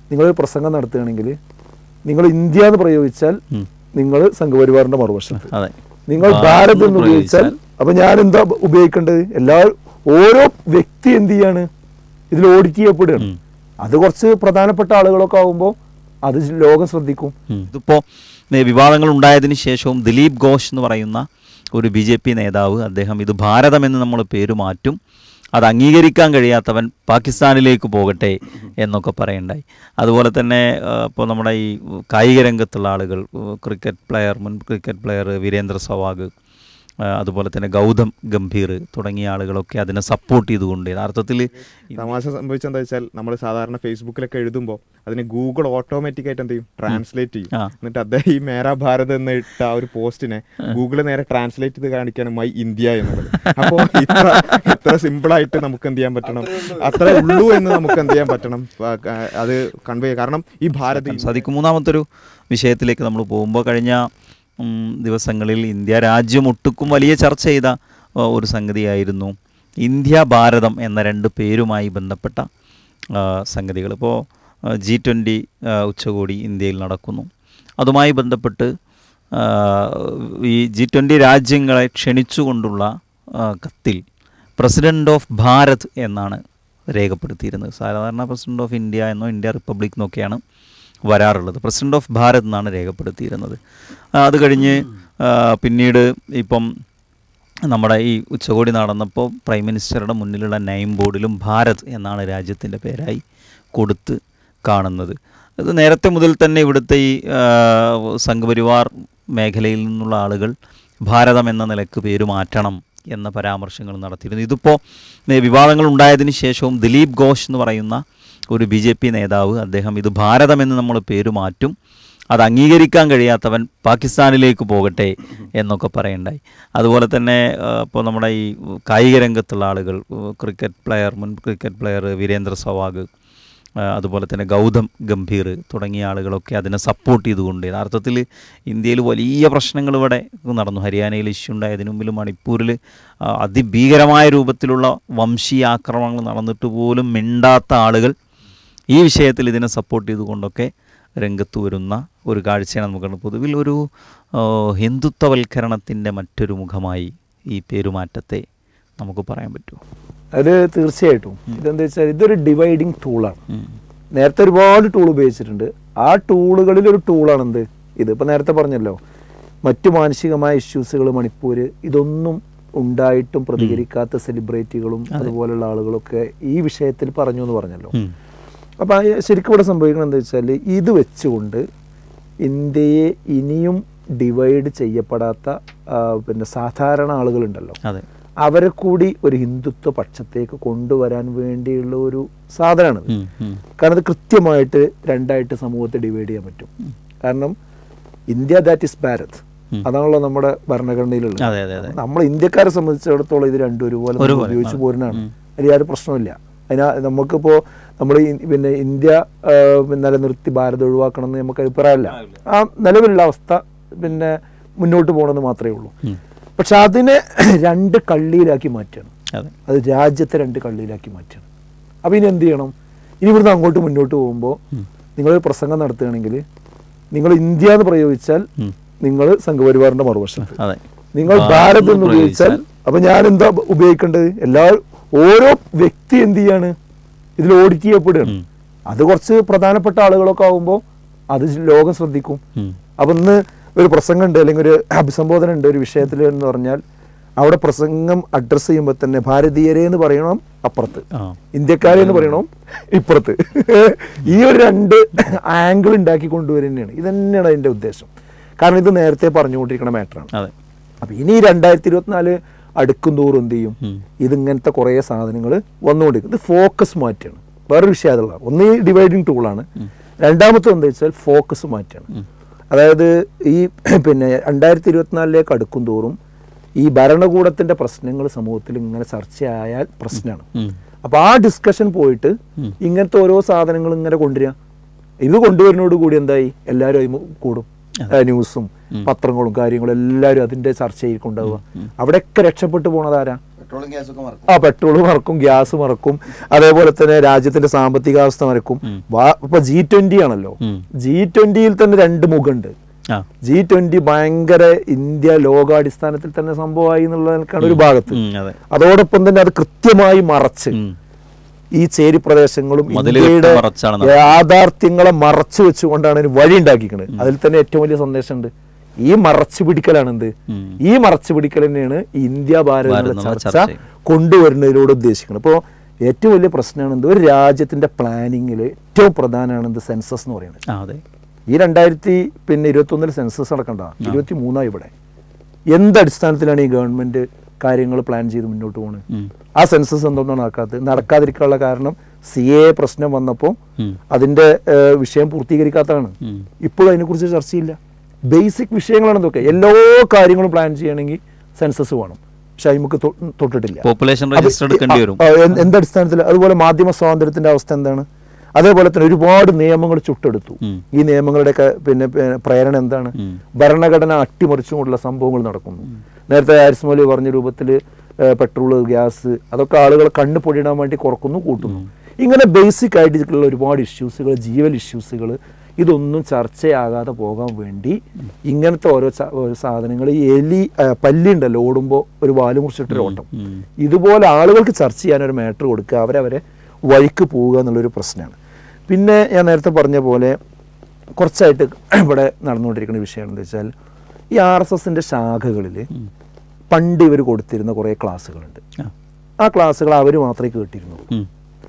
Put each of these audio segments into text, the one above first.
നിങ്ങളൊരു പ്രസംഗം നടത്തുകയാണെങ്കിൽ നിങ്ങൾ ഇന്ത്യ എന്ന് പ്രയോഗിച്ചാൽ ഉം. നിങ്ങൾ സംഘപരിവാറിന്റെ മറുവശത്ത് അതെ നിങ്ങൾ ആ, ഭാരത് എന്ന് എന്ന് ഉപയോഗിച്ചാൽ പ്രയോഗിച്ചാൽ അപ്പൊ ഞാൻ എന്താ ഉപയോഗിക്കേണ്ടത് എല്ലാ ഓരോ വ്യക്തി എന്ത് ചെയ്യാണ് ഇതിൽ ഓഡിറ്റ് ചെയ്യപ്പെടുകയാണ് ഉം. അത് കുറച്ച് പ്രധാനപ്പെട്ട ആളുകളൊക്കെ ആവുമ്പോൾ അത് ലോകം ശ്രദ്ധിക്കും ഇതിപ്പോൾ വിവാദങ്ങൾ ഉണ്ടായതിനു ശേഷവും ദിലീപ് ഘോഷ് എന്ന് പറയുന്ന ഒരു ബി ജെ പി നേതാവ് അദ്ദേഹം ഇത് ഭാരതമെന്ന് നമ്മൾ പേര് മാറ്റും അത് അംഗീകരിക്കാൻ കഴിയാത്തവൻ പാകിസ്ഥാനിലേക്ക് പോകട്ടെ എന്നൊക്കെ പറയണ്ടായി അതുപോലെ തന്നെ ഇപ്പോൾ നമ്മുടെ ഈ കായിക രംഗത്തുള്ള ആളുകൾ ക്രിക്കറ്റ് പ്ലെയർ മുൻ ക്രിക്കറ്റ് പ്ലെയർ വീരേന്ദ്ര സെവാഗ് ആ, അതുപോലെ തന്നെ ഗൗതം ഗംഭീർ തുടങ്ങിയ ആളുകളൊക്കെ അതിനെ സപ്പോർട്ട് ചെയ്തുകൊണ്ട് യഥാർത്ഥത്തിൽ തമാശ സംഭവിച്ചെന്താ വെച്ചാൽ നമ്മൾ സാധാരണ ഫേസ്ബുക്കിലൊക്കെ എഴുതുമ്പോൾ അതിന് ഗൂഗിൾ ഓട്ടോമാറ്റിക് ആയിട്ട് എന്ത് ചെയ്യും ട്രാൻസ്ലേറ്റ് ചെയ്യും ആ. എന്നിട്ട് അദ്ദേഹം ഈ മേരാ ഭാരത് എന്ന് ഇട്ട ആ ഒരു പോസ്റ്റിനെ ഗൂഗിൾ നേരെ ട്രാൻസ്ലേറ്റ് ചെയ്ത് കാണിക്കാണ് മൈ ഇന്ത്യ എന്നുള്ളത് അപ്പോൾ ഇത്ര ഇത്ര സിമ്പിൾ ആയിട്ട് നമുക്ക് എന്ത് ചെയ്യാൻ പറ്റണം അത്രേ ഉള്ളൂ എന്ന് നമുക്ക് എന്ത് ചെയ്യാൻ പറ്റണം ആ, ആ, അത് കൺവേ കാരണം ഈ ഭാരത് സാധിക്കും മൂന്നാമത്തെ ഒരു വിഷയത്തിലേക്ക് നമ്മൾ പോകുമ്പോൾ കഴിഞ്ഞ ഉം, ദിവസങ്ങളിൽ ഇന്ത്യ രാജ്യം ഒട്ടുക്കും വലിയ ചർച്ച ചെയ്ത ആ, ഒരു സംഗതിയായിരുന്നു ഇന്ത്യ ഭാരതം എന്ന രണ്ട് പേരുമായി ബന്ധപ്പെട്ട സംഗതികൾ ഇപ്പോൾ ജി ട്വൻ്റി ഉച്ചകോടി ഇന്ത്യയിൽ നടക്കുന്നു അതുമായി ബന്ധപ്പെട്ട് ആ, ഈ ജി ട്വൻ്റി രാജ്യങ്ങളെ ക്ഷണിച്ചുകൊണ്ടുള്ള ആ, കത്തിൽ പ്രസിഡൻ്റ് ഓഫ് ഭാരത് എന്നാണ് രേഖപ്പെടുത്തിയിരുന്നത് സാധാരണ പ്രസിഡന്റ് ഓഫ് ഇന്ത്യ എന്നോ ഇന്ത്യ റിപ്പബ്ലിക് എന്നൊക്കെയാണ് വരാറുള്ളത് പ്രസിഡന്റ് ഓഫ് ഭാരത് എന്നാണ് രേഖപ്പെടുത്തിയിരുന്നത് ആ, അത് കഴിഞ്ഞ് ആ, പിന്നീട് ഇപ്പം നമ്മുടെ ഈ ഉച്ചകോടി നടന്നപ്പോൾ പ്രൈം മിനിസ്റ്ററുടെ മുന്നിലുള്ള നെയിം ബോർഡിലും ഭാരത് എന്നാണ് രാജ്യത്തിൻ്റെ പേരായി കൊടുത്ത് കാണുന്നത് ഇത് നേരത്തെ മുതൽ തന്നെ ഇവിടുത്തെ ഈ ആ, സംഘപരിവാർ മേഖലയിൽ നിന്നുള്ള ആളുകൾ ഭാരതം എന്ന നിലക്ക് പേര് മാറ്റണം എന്ന പരാമർശങ്ങൾ നടത്തിയിരുന്നു ഇതിപ്പോൾ വിവാദങ്ങൾ ഉണ്ടായതിനു ശേഷവും ദിലീപ് ഘോഷ് എന്ന് പറയുന്ന ഒരു ബി ജെ പി നേതാവ് അദ്ദേഹം ഇത് ഭാരതമെന്ന് നമ്മൾ പേര് മാറ്റും അത് അംഗീകരിക്കാൻ കഴിയാത്തവൻ പാകിസ്ഥാനിലേക്ക് പോകട്ടെ എന്നൊക്കെ പറയണ്ടായി അതുപോലെ തന്നെ ഇപ്പോൾ നമ്മുടെ ഈ കായിക രംഗത്തുള്ള ആളുകൾ ക്രിക്കറ്റ് പ്ലെയർ മുൻ ക്രിക്കറ്റ് പ്ലെയർ വീരേന്ദ്ര സെവാഗ് ആ, അതുപോലെ തന്നെ ഗൗതം ഗംഭീർ തുടങ്ങിയ ആളുകളൊക്കെ അതിനെ സപ്പോർട്ട് ചെയ്തുകൊണ്ട് യഥാർത്ഥത്തിൽ ഇന്ത്യയിൽ വലിയ പ്രശ്നങ്ങൾ ഇവിടെ നടന്നു ഹരിയാനയിൽ ഇഷ്യൂ ഉണ്ടായതിനു മുമ്പിൽ മണിപ്പൂരിൽ ആ, അതിഭീകരമായ രൂപത്തിലുള്ള വംശീയ ആക്രമണങ്ങൾ നടന്നിട്ട് പോലും മിണ്ടാത്ത ആളുകൾ ഈ വിഷയത്തിൽ ഇതിനെ സപ്പോർട്ട് ചെയ്തുകൊണ്ടൊക്കെ രംഗത്ത് വരുന്ന ഒരു കാഴ്ചയാണ് നമുക്ക് കാണുന്നത്. പൊതുവിൽ ഒരു ആ, ഹിന്ദുത്വവൽക്കരണത്തിൻ്റെ മറ്റൊരു മുഖമായി ഈ പേരുമാറ്റത്തെ നമുക്ക് പറയാൻ പറ്റുമോ അത് തീർച്ചയായിട്ടും ഇതെന്താ വെച്ചാൽ ഇതൊരു ഡിവൈഡിങ് ടൂളാണ് ഉം. നേരത്തെ ഒരുപാട് ടൂൾ ഉപയോഗിച്ചിട്ടുണ്ട് ആ ടൂളുകളിൽ ഒരു ടൂളാണ് എന്ത് ഇത് ഇപ്പം നേരത്തെ പറഞ്ഞല്ലോ മറ്റു മാനസികമായ ഇഷ്യൂസുകൾ മണിപ്പൂർ ഇതൊന്നും ഉണ്ടായിട്ടും പ്രതികരിക്കാത്ത സെലിബ്രിറ്റികളും അതുപോലുള്ള ആളുകളൊക്കെ ഈ വിഷയത്തിൽ പറഞ്ഞു എന്ന് പറഞ്ഞല്ലോ ഉം. അപ്പം ആ ശരിക്കും ഇവിടെ സംഭവിക്കുന്നത് എന്താ വെച്ചാൽ ഇത് വെച്ചുകൊണ്ട് ഇന്ത്യയെ ഇനിയും ഡിവൈഡ് ചെയ്യപ്പെടാത്ത ആ, പിന്നെ സാധാരണ ആളുകളുണ്ടല്ലോ അതെ അവരെ കൂടി ഒരു ഹിന്ദുത്വ പക്ഷത്തേക്ക് കൊണ്ടുവരാൻ വേണ്ടിയുള്ള ഒരു സാധനമാണിത് ഉം, ഉം. കാരണം ഇത് കൃത്യമായിട്ട് രണ്ടായിട്ട് സമൂഹത്തെ ഡിവൈഡ് ചെയ്യാൻ പറ്റും കാരണം ഇന്ത്യ ദാറ്റ് ഇസ് ഭാരത് ഉം. അതാണല്ലോ നമ്മുടെ ഭരണഘടനയിലുള്ളത് അതെ അതെ അതെ നമ്മൾ ഇന്ത്യക്കാരെ സംബന്ധിച്ചിടത്തോളം ഇത് രണ്ടും ഒരുപോലെ നമ്മൾ ഒരുപോലെ, ഉപയോഗിച്ച് അതെ. പോരുന്നതാണ് ഉം. അതിൽ യാതൊരു പ്രശ്നമില്ല അതിനാ നമുക്കിപ്പോൾ നമ്മൾ പിന്നെ ഇന്ത്യ ആ, നിലനിർത്തി ഭാരത് ഒഴിവാക്കണം എന്ന് നമുക്ക് അഭിപ്രായമില്ല ആ നിലവിലുള്ള അവസ്ഥ പിന്നെ മുന്നോട്ട് പോകണമെന്ന് മാത്രമേ ഉള്ളൂ ഉം. പക്ഷെ അതിനെ രണ്ട് കള്ളിയിലാക്കി മാറ്റണം അതെ അത് രാജ്യത്തെ രണ്ട് കള്ളിയിലാക്കി മാറ്റണം അപ്പോൾ ഇനി എന്ത് ചെയ്യണം ഇനി ഇവിടുന്ന് അങ്ങോട്ട് മുന്നോട്ട് പോകുമ്പോൾ ഉം. നിങ്ങളൊരു പ്രസംഗം നടത്തുകയാണെങ്കിൽ നിങ്ങൾ ഇന്ത്യ എന്ന് പ്രയോഗിച്ചാൽ ഉം. നിങ്ങൾ സംഘപരിവാറിന്റെ മറുവശത്ത് അതെ നിങ്ങൾ ഭാരത് ഭാരത് എന്ന് എന്ന് ഉപയോഗിച്ചാൽ പ്രയോഗിച്ചാൽ അപ്പൊ ഞാൻ എന്താ ഉപയോഗിക്കേണ്ടത് എല്ലാ ഓരോ വ്യക്തി എന്ത് ചെയ്യാണ് ഇതിൽ ഓഡിറ്റ് ചെയ്യപ്പെടുകയാണ് ഉം. അത് കുറച്ച് പ്രധാനപ്പെട്ട ആളുകളൊക്കെ ആവുമ്പോൾ അത് ലോകം ശ്രദ്ധിക്കും ഉം. അപ്പൊ ഇന്ന് ഒരു പ്രസംഗം ഉണ്ട് അല്ലെങ്കിൽ ഒരു അഭിസംബോധന ഉണ്ട് ഒരു വിഷയത്തിൽ എന്ന് പറഞ്ഞാൽ അവിടെ പ്രസംഗം അഡ്രസ്സ് ചെയ്യുമ്പോൾ തന്നെ ഭാരതീയരെ എന്ന് പറയണം അപ്പുറത്ത് ആ ഇന്ത്യക്കാരെ എന്ന് പറയണം ഇപ്പുറത്ത് ഈ ഒരു രണ്ട് ആംഗിൾ ഉണ്ടാക്കി കൊണ്ടുവരുന്നതാണ് ഇത് തന്നെയാണ് അതിന്റെ ഉദ്ദേശം കാരണം ഇത് നേരത്തെ പറഞ്ഞുകൊണ്ടിരിക്കുന്ന മാറ്ററാണ് അതെ അപ്പൊ ഇനി രണ്ടായിരത്തി ഇരുപത്തിനാല് അടുക്കും തോറും എന്ത് ചെയ്യും ഉം. ഇതിങ്ങനത്തെ കുറേ സാധനങ്ങൾ വന്നുകൊണ്ടിരിക്കും ഇത് ഫോക്കസ് മാറ്റുകയാണ് വേറൊരു വിഷയം അതുള്ള ഒന്ന് ഈ ഡിവൈഡിങ് ടൂളാണ് രണ്ടാമത്തെ എന്താ വെച്ചാൽ ഫോക്കസ് മാറ്റുകയാണ് അതായത് ഈ പിന്നെ രണ്ടായിരത്തി ഇരുപത്തിനാലിലേക്ക് അടുക്കും തോറും ഈ ഭരണകൂടത്തിന്റെ പ്രശ്നങ്ങൾ സമൂഹത്തിൽ ഇങ്ങനെ ചർച്ചയായാൽ പ്രശ്നമാണ് ഉം. അപ്പൊ ആ ഡിസ്കഷൻ പോയിട്ട് ഇങ്ങനത്തെ ഓരോ സാധനങ്ങൾ ഇങ്ങനെ കൊണ്ടുവരിക ഇത് കൊണ്ടുവരുന്നതോട് കൂടി എന്തായി എല്ലാവരും അതിന് കൂടും ഏഹ്, ന്യൂസും പത്രങ്ങളും കാര്യങ്ങളും എല്ലാവരും അതിന്റെ ചർച്ചയായിരിക്കും ഉണ്ടാവുക അവിടെയൊക്കെ രക്ഷപ്പെട്ടു പോണതാരാ പെട്രോളും ഗ്യാസൊക്കെ മറക്കും ആ പെട്രോൾ മറക്കും ഗ്യാസ് മറക്കും അതേപോലെ തന്നെ രാജ്യത്തിന്റെ സാമ്പത്തികാവസ്ഥ മറക്കും വാ- ഇപ്പൊ ജി ട്വന്റി ആണല്ലോ ഉം. ജി ട്വന്റിയിൽ തന്നെ രണ്ട് മുഖമുണ്ട് ആ ജി ട്വന്റി ഭയങ്കര ഇന്ത്യ ലോകാടിസ്ഥാനത്തിൽ തന്നെ സംഭവമായി എന്നുള്ളതിനേക്കാണ് ഒരു ഭാഗത്ത് ഉം, അതെ അതോടൊപ്പം തന്നെ അത് കൃത്യമായി മറച്ച് ഉം. ഈ ചേരി പ്രദേശങ്ങളും മതില് ഇന്ത്യയുടെ കെട്ടി മറച്ചാണ് നടക്കുന്നത്. യാഥാർത്ഥ്യങ്ങളെ മറച്ചു വെച്ചുകൊണ്ടാണ് ഒരു വഴി ഉണ്ടാക്കിക്കുന്നത് അതിൽ തന്നെ ഏറ്റവും വലിയ സന്ദേശമുണ്ട് ഈ മറച്ചു പിടിക്കലാണ് എന്ത് ഉം. ഈ മറച്ചു പിടിക്കൽ തന്നെയാണ് ഇന്ത്യ ഭാരത ഭാരത് എന്നുള്ള എന്നുള്ള ചർച്ച ചർച്ചയിൽ. കൊണ്ടുവരുന്നതിലൂടെ ഉദ്ദേശിക്കുന്നത് അപ്പോൾ ഏറ്റവും വലിയ പ്രശ്നമാണ് എന്ത് ഒരു രാജ്യത്തിന്റെ പ്ലാനിങ്ങിൽ ഏറ്റവും പ്രധാനമാണ് എന്ത് സെൻസസ് എന്ന് പറയുന്നത് ആ അതെ ഈ രണ്ടായിരത്തി പിന്നെ ഇരുപത്തൊന്നിൽ സെൻസസ് നടക്കണ്ട ഇരുപത്തി മൂന്നായി ഇവിടെ എന്ത് അടിസ്ഥാനത്തിലാണ് ഈ ഗവൺമെന്റ് കാര്യങ്ങൾ പ്ലാൻ ചെയ്ത് മുന്നോട്ട് പോകുന്നത് ഉം. ആ സെൻസസ് എന്തുകൊണ്ടാണ് നടക്കാത്തത് നടക്കാതിരിക്കാനുള്ള കാരണം സി എ പ്രശ്നം വന്നപ്പോൾ ഉം. അതിന്റെ ഏഹ്, വിഷയം പൂർത്തീകരിക്കാത്തതാണ് ഉം. ഇപ്പോഴും അതിനെക്കുറിച്ച് ചർച്ചയില്ല ബേസിക് വിഷയങ്ങളാണ് ഇതൊക്കെ എല്ലാ കാര്യങ്ങളും പ്ലാൻ ചെയ്യണമെങ്കിൽ സെൻസസ് വേണം പക്ഷെ നമുക്ക് തൊട്ടിട്ടില്ല പോപ്പുലേഷൻ അപ്പൊ രജിസ്റ്റർ എടുക്കേണ്ടി വരും ആ, എന്ത് എന്ത് അടിസ്ഥാനത്തിൽ അതുപോലെ മാധ്യമ സ്വാതന്ത്ര്യത്തിന്റെ അവസ്ഥ എന്താണ് അതേപോലെ തന്നെ ഒരുപാട് നിയമങ്ങൾ ചുട്ടെടുത്തു ഉം. ഈ നിയമങ്ങളുടെയൊക്കെ പിന്നെ പിന്നെ പ്രേരണ എന്താണ് ഉം. ഭരണഘടന അട്ടിമറിച്ചുകൊണ്ടുള്ള സംഭവങ്ങൾ നടക്കുന്നു നേരത്തെ ഹാരിസ് മൗലി പറഞ്ഞ രൂപത്തിൽ പെട്രോള് ഗ്യാസ് അതൊക്കെ ആളുകൾ കണ്ണ് പൊടിയിടാൻ വേണ്ടി കുറക്കുന്നു കൂട്ടുന്നു ഇങ്ങനെ ബേസിക് ആയിട്ടുള്ള ഒരുപാട് ഇഷ്യൂസുകൾ ജീവൽ ഇഷ്യൂസുകൾ ഇതൊന്നും ചർച്ചയാകാതെ പോകാൻ വേണ്ടി ഇങ്ങനത്തെ ഓരോ ച- ഓരോ സാധനങ്ങൾ ഈ എലി ആ, പല്ലി ഉണ്ടല്ലോ ഓടുമ്പോൾ ഒരു വാല് മുറിച്ചിട്ടൊരു ഓട്ടം ഉം. ഇതുപോലെ ആളുകൾക്ക് ചർച്ച ചെയ്യാൻ ഒരു മാറ്റർ കൊടുക്കുക അവരവരെ വഴിക്ക് പോവുക എന്നുള്ളൊരു പ്രശ്നമാണ് പിന്നെ ഞാൻ നേരത്തെ പറഞ്ഞ പോലെ കുറച്ചായിട്ട് ഇവിടെ നടന്നുകൊണ്ടിരിക്കുന്ന വിഷയം എന്താ വെച്ചാൽ ഈ ആർ എസ് എസിൻ്റെ ശാഖകളിൽ പണ്ട് ഇവർ കൊടുത്തിരുന്ന കുറേ ക്ലാസ്സുകളുണ്ട് ആ. ആ ക്ലാസ്സുകൾ അവർ മാത്രമേ കേട്ടിരുന്നുള്ളൂ ഉം.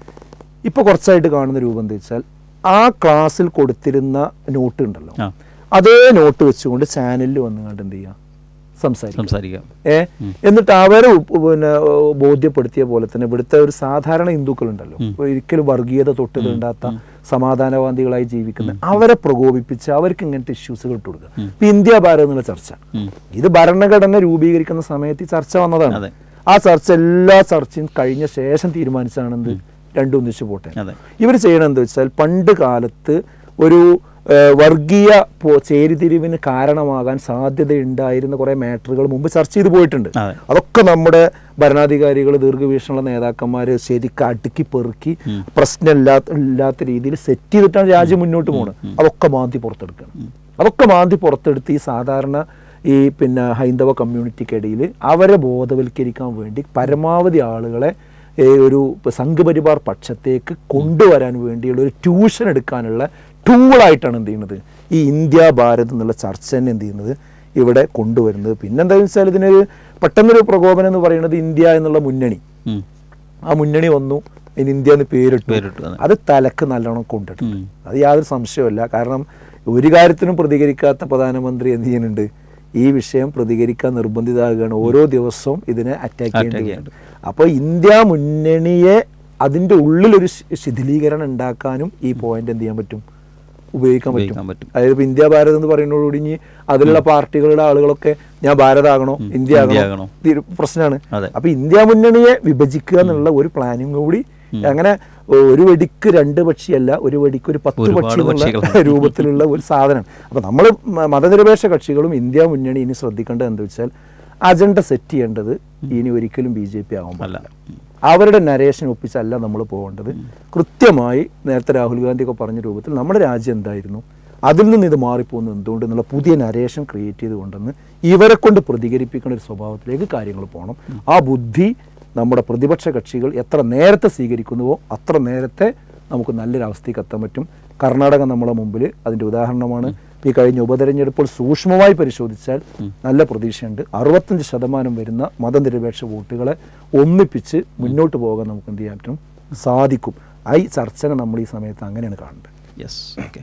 ഇപ്പോൾ കുറച്ചായിട്ട് കാണുന്ന രൂപം എന്താ വെച്ചാൽ ആ ക്ലാസ്സിൽ കൊടുത്തിരുന്ന നോട്ട് ഉണ്ടല്ലോ ആ അതേ നോട്ട് വെച്ചുകൊണ്ട് ചാനലിൽ വന്നുകൊണ്ട് എന്ത് ചെയ്യുക സംസാരിക്കുക സംസാരിക്കാം ഏ എന്നിട്ട് അവരെ ഉപ്പ് പിന്നെ ഏ, ബോധ്യപ്പെടുത്തിയ പോലെ തന്നെ ഇവിടുത്തെ ഒരു സാധാരണ ഹിന്ദുക്കളുണ്ടല്ലോ ഒരിക്കലും വർഗീയത തൊട്ട് തീണ്ടാത്ത സമാധാനവാദികളായി ജീവിക്കുന്ന അവരെ പ്രകോപിപ്പിച്ച് അവർക്ക് ഇങ്ങനത്തെ ഇഷ്യൂസുകൾ ഇട്ട് കൊടുക്കുക ഇപ്പൊ ഇന്ത്യ ഭാരത് എന്നുള്ള ചർച്ച ഉം. ഇത് ഭരണഘടന രൂപീകരിക്കുന്ന സമയത്ത് ഈ ചർച്ച വന്നതാണ് അതെ. ആ ചർച്ച എല്ലാ ചർച്ചയും കഴിഞ്ഞ ശേഷം തീരുമാനിച്ചാണെന്ത് രണ്ടും ഒന്നിച്ചു പോട്ടെ അതെ. ഇവർ ചെയ്യണത് എന്താ വെച്ചാൽ പണ്ട് കാലത്ത് ഒരു ഏഹ്, വർഗീയ പോ- ചേരിതിരിവിന് കാരണമാകാൻ സാധ്യതയുണ്ടായിരുന്ന കുറേ മാറ്ററുകൾ മുമ്പ് ചർച്ച ചെയ്ത് പോയിട്ടുണ്ട് അതെ. അതൊക്കെ നമ്മുടെ ഭരണാധികാരികൾ ദീർഘവീക്ഷണമുള്ള നേതാക്കന്മാർ ശരിക്കും അടുക്കി പെറുക്കി പ്രശ്നമില്ലാത്ത ഇല്ലാത്ത രീതിയിൽ സെറ്റ് ചെയ്തിട്ടാണ് രാജ്യം മുന്നോട്ട് പോകുന്നത് അതൊക്കെ മാന്തി പുറത്തെടുക്കണം അതൊക്കെ മാന്തി പുറത്തെടുത്ത് ഈ സാധാരണ ഈ പിന്നെ ഹൈന്ദവ കമ്മ്യൂണിറ്റിക്കിടയിൽ അവരെ ബോധവൽക്കരിക്കാൻ വേണ്ടി പരമാവധി ആളുകളെ ഏ, ഒരു സംഘപരിവാർ പക്ഷത്തേക്ക് കൊണ്ടുവരാൻ വേണ്ടിയുള്ള ഒരു ട്യൂഷൻ എടുക്കാനുള്ള ടൂളായിട്ടാണ് എന്ത് ചെയ്യുന്നത് ഈ ഇന്ത്യ ഭാരത് എന്നുള്ള ചർച്ച തന്നെ എന്ത് ചെയ്യുന്നത് ഇവിടെ കൊണ്ടുവരുന്നത് പിന്നെന്താണെന്ന് വെച്ചാൽ ഇതിനൊരു പെട്ടെന്നൊരു പ്രകോപനം എന്ന് പറയുന്നത് ഇന്ത്യ എന്നുള്ള മുന്നണി ഉം. ആ മുന്നണി വന്നു ഇനി ഇന്ത്യ എന്ന് പേരിട്ടു പേരിട്ടു, അതെ. അത് തലക്ക് നല്ലോണം കൊണ്ടിട്ടു ഉം. അത് യാതൊരു സംശയവുമില്ല കാരണം ഒരു കാര്യത്തിനും പ്രതികരിക്കാത്ത പ്രധാനമന്ത്രി എന്ത് ചെയ്യുന്നുണ്ട് ഈ വിഷയം പ്രതികരിക്കാൻ നിർബന്ധിതമാകുകയാണ് ഓരോ ദിവസവും ഇതിനെ അറ്റാക്ക് Attack ചെയ്യേണ്ടി ചെയ്യാൻ. അപ്പോൾ ഇന്ത്യ മുന്നണിയെ അതിൻ്റെ ഉള്ളിലൊരു ശി- ശിഥിലീകരണം ഉണ്ടാക്കാനും ഈ പോയിന്റ് എന്ത് ചെയ്യാൻ പറ്റും ഉപയോഗിക്കാൻ ഉപയോഗിക്കാൻ പറ്റും പറ്റും. അതായത് ഇപ്പൊ ഇന്ത്യ ഭാരത് എന്ന് പറയുന്നതോടുകൂടി ഇനി അതിലുള്ള പാർട്ടികളുടെ ആളുകളൊക്കെ ഞാൻ ഭാരതാകണോ ഇന്ത്യ ഇന്ത്യ ആകണോ ആകണോ? തീരു- പ്രശ്നമാണ് അതെ. അപ്പൊ ഇന്ത്യ മുന്നണിയെ വിഭജിക്കുക എന്നുള്ള ഒരു പ്ലാനിങ് കൂടി അങ്ങനെ ഒരു വെടിക്ക് രണ്ട് പക്ഷിയല്ല ഒരു വെടിക്ക് ഒരു പത്ത് ഒരുപാട് പക്ഷി എന്നുള്ള പക്ഷികളുണ്ട്. രൂപത്തിലുള്ള ഒരു സാധനം അപ്പൊ നമ്മൾ മതനിരപേക്ഷ കക്ഷികളും ഇന്ത്യ മുന്നണി ഇനി ശ്രദ്ധിക്കേണ്ടത് എന്താ വെച്ചാൽ അജണ്ട സെറ്റ് ചെയ്യേണ്ടത് ഇനി ഒരിക്കലും ബി ജെ പി ആവാൻ അല്ല. പാടില്ല അവരുടെ നരേഷൻ ഒപ്പിച്ചല്ല നമ്മൾ പോകേണ്ടത് കൃത്യമായി നേരത്തെ രാഹുൽ ഗാന്ധി ഒക്കെ പറഞ്ഞ രൂപത്തിൽ നമ്മുടെ രാജ്യം എന്തായിരുന്നു അതിൽ നിന്ന് ഇത് മാറിപ്പോകുന്നത് എന്തുകൊണ്ട് എന്നുള്ള പുതിയ നരേഷൻ ക്രിയേറ്റ് ചെയ്തുകൊണ്ടെന്ന് ഇവരെ കൊണ്ട് പ്രതികരിപ്പിക്കുന്ന ഒരു സ്വഭാവത്തിലേക്ക് കാര്യങ്ങൾ പോകണം ആ ബുദ്ധി നമ്മുടെ പ്രതിപക്ഷ കക്ഷികൾ എത്ര നേരത്തെ സ്വീകരിക്കുന്നുവോ അത്ര നേരത്തെ നമുക്ക് നല്ലൊരു അവസ്ഥയ്ക്ക് എത്താൻ പറ്റും കർണാടക നമ്മളെ മുമ്പിൽ അതിൻ്റെ ഉദാഹരണമാണ് ഈ കഴിഞ്ഞ ഉപതെരഞ്ഞെടുപ്പോൾ സൂക്ഷ്മമായി പരിശോധിച്ചാൽ നല്ല പ്രതീക്ഷയുണ്ട് അറുപത്തഞ്ച് ശതമാനം വരുന്ന മതനിരപേക്ഷ വോട്ടുകളെ ഒന്നിപ്പിച്ച് മുന്നോട്ട് പോകാൻ നമുക്ക് എന്ത് ചെയ്യാൻ പറ്റും സാധിക്കും ആ ഈ ചർച്ചനെ നമ്മൾ ഈ സമയത്ത് അങ്ങനെയാണ് കാണേണ്ടത് യെസ് ഓക്കെ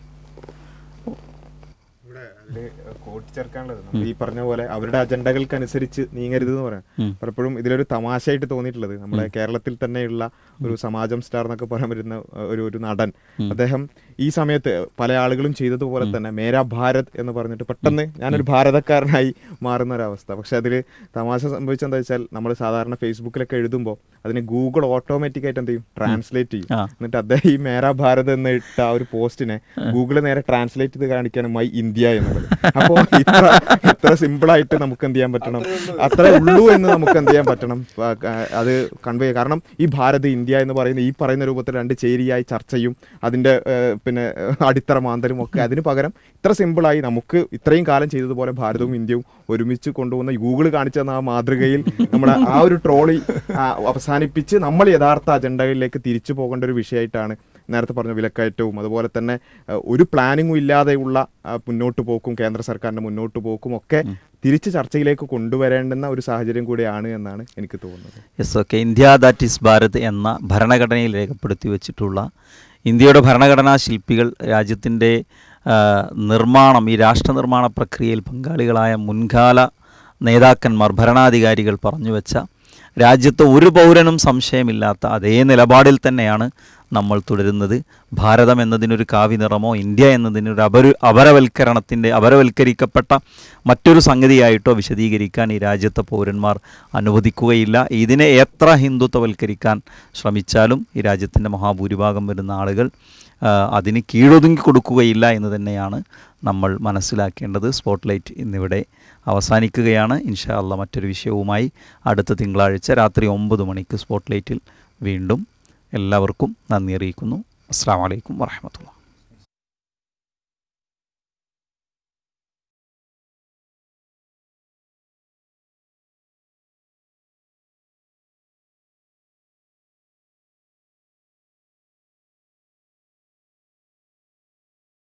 ഇവിടെ അതില് കൂട്ടിച്ചേർക്കാനുള്ളത് നമ്മൾ ഈ പറഞ്ഞ പോലെ അവരുടെ അജണ്ടകൾക്ക് അനുസരിച്ച് നീങ്ങരുത് എന്ന് പറയാം ഉം. പലപ്പോഴും ഇതിലൊരു തമാശയായിട്ട് തോന്നിയിട്ടുള്ളത് നമ്മുടെ കേരളത്തിൽ തന്നെയുള്ള ഒരു സമാജം സ്റ്റാർ എന്നൊക്കെ പറയാൻ പറ്റുന്ന ഏഹ്, ഒരു ഒരു നടൻ അദ്ദേഹം ഈ സമയത്ത് പല ആളുകളും ചെയ്തതുപോലെ തന്നെ മേരാ ഭാരത് എന്ന് പറഞ്ഞിട്ട് പെട്ടെന്ന് ഞാനൊരു ഭാരതക്കാരനായി മാറുന്ന ഒരവസ്ഥ പക്ഷെ അതിൽ തമാശ സംഭവിച്ചെന്താ വെച്ചാൽ നമ്മൾ സാധാരണ ഫേസ്ബുക്കിലൊക്കെ എഴുതുമ്പോൾ അതിന് ഗൂഗിൾ ഓട്ടോമാറ്റിക് ആയിട്ട് എന്ത് ചെയ്യും ട്രാൻസ്ലേറ്റ് ചെയ്യും ആ. എന്നിട്ട് അദ്ദേഹം ഈ മേരാ ഭാരത് എന്ന് ഇട്ട ആ ഒരു പോസ്റ്റിനെ ഗൂഗിൾ നേരെ ട്രാൻസ്ലേറ്റ് ചെയ്ത് കാണിക്കാണ് മൈ ഇന്ത്യ എന്നുള്ളത് അപ്പോൾ ഇത്ര ഇത്ര സിമ്പിളായിട്ട് നമുക്ക് എന്ത് ചെയ്യാൻ പറ്റണം അത്രേ ഉള്ളൂ എന്ന് നമുക്ക് എന്ത് ചെയ്യാൻ പറ്റണം ആ, ആ, അത് കൺവേ കാരണം ഈ ഭാരത് ഇന്ത്യ എന്ന് പറയുന്ന ഈ പറയുന്ന രൂപത്തിൽ രണ്ട് ചേരിയായി ചർച്ചയും അതിൻ്റെ ഏഹ്, പിന്നെ ഏഹ്, അടിത്തറ മാന്തലും ഒക്കെ അതിന് പകരം ഇത്ര സിമ്പിളായി നമുക്ക് ഇത്രയും കാലം ചെയ്തതുപോലെ ഭാരതവും ഇന്ത്യയും ഒരുമിച്ച് കൊണ്ടുപോകുന്ന ഗൂഗിൾ കാണിച്ചു തന്ന ആ മാതൃകയിൽ നമ്മൾ ആ ഒരു ട്രോളി ആ, അവസാനിപ്പിച്ച് നമ്മൾ യഥാർത്ഥ അജണ്ടകളിലേക്ക് തിരിച്ചു പോകേണ്ട ഒരു വിഷയമായിട്ടാണ് നേരത്തെ പറഞ്ഞ വിലക്കയറ്റവും അതുപോലെ തന്നെ ഏഹ്, ഒരു പ്ലാനിങ്ങും ഇല്ലാതെയുള്ള ആ, മുന്നോട്ട് പോക്കും കേന്ദ്ര സർക്കാരിന്റെ മുന്നോട്ട് പോക്കും ഒക്കെ തിരിച്ച് ചർച്ചയിലേക്ക് കൊണ്ടുവരേണ്ടുന്ന ഒരു സാഹചര്യം കൂടിയാണ് എന്നാണ് എനിക്ക് തോന്നുന്നത് yes okay India that is Bharat എന്ന ഭരണഘടനയിൽ രേഖപ്പെടുത്തി വെച്ചിട്ടുള്ള ഇന്ത്യയുടെ ഭരണഘടനാ ശില്പികൾ രാജ്യത്തിൻ്റെ ആ, നിർമ്മാണം ഈ രാഷ്ട്ര നിർമ്മാണ പ്രക്രിയയിൽ പങ്കാളികളായ മുൻകാല നേതാക്കന്മാർ ഭരണാധികാരികൾ പറഞ്ഞു വെച്ച രാജ്യത്ത് ഒരു പൗരനും സംശയമില്ലാത്ത അതേ നിലപാടിൽ തന്നെയാണ് നമ്മൾ തുടരുന്നത് ഭാരതം എന്നതിനൊരു കാവ്യനിറമോ ഇന്ത്യ എന്നതിനൊരു അപരു അപരവൽക്കരണത്തിൻ്റെ അപരവൽക്കരിക്കപ്പെട്ട മറ്റൊരു സംഗതിയായിട്ടോ വിശദീകരിക്കാൻ ഈ രാജ്യത്തെ പൗരന്മാർ അനുവദിക്കുകയില്ല ഇതിനെ എത്ര ഹിന്ദുത്വവൽക്കരിക്കാൻ ശ്രമിച്ചാലും ഈ രാജ്യത്തിൻ്റെ മഹാഭൂരിഭാഗം വരുന്ന ആളുകൾ ആ, അതിന് കീഴൊതുങ്ങി കൊടുക്കുകയില്ല എന്ന് തന്നെയാണ് നമ്മൾ മനസ്സിലാക്കേണ്ടത് സ്പോട്ട്ലൈറ്റ് ഇന്നിവിടെ അവസാനിക്കുകയാണ് ഇൻഷാ അല്ല മറ്റൊരു വിഷയവുമായി അടുത്ത തിങ്കളാഴ്ച രാത്രി ഒമ്പത് മണിക്ക് സ്പോട്ട്ലൈറ്റിൽ വീണ്ടും എല്ലാവർക്കും നന്ദി അറിയിക്കുന്നു അസ്സാം വലൈക്കും വാഹമത്തുള്ള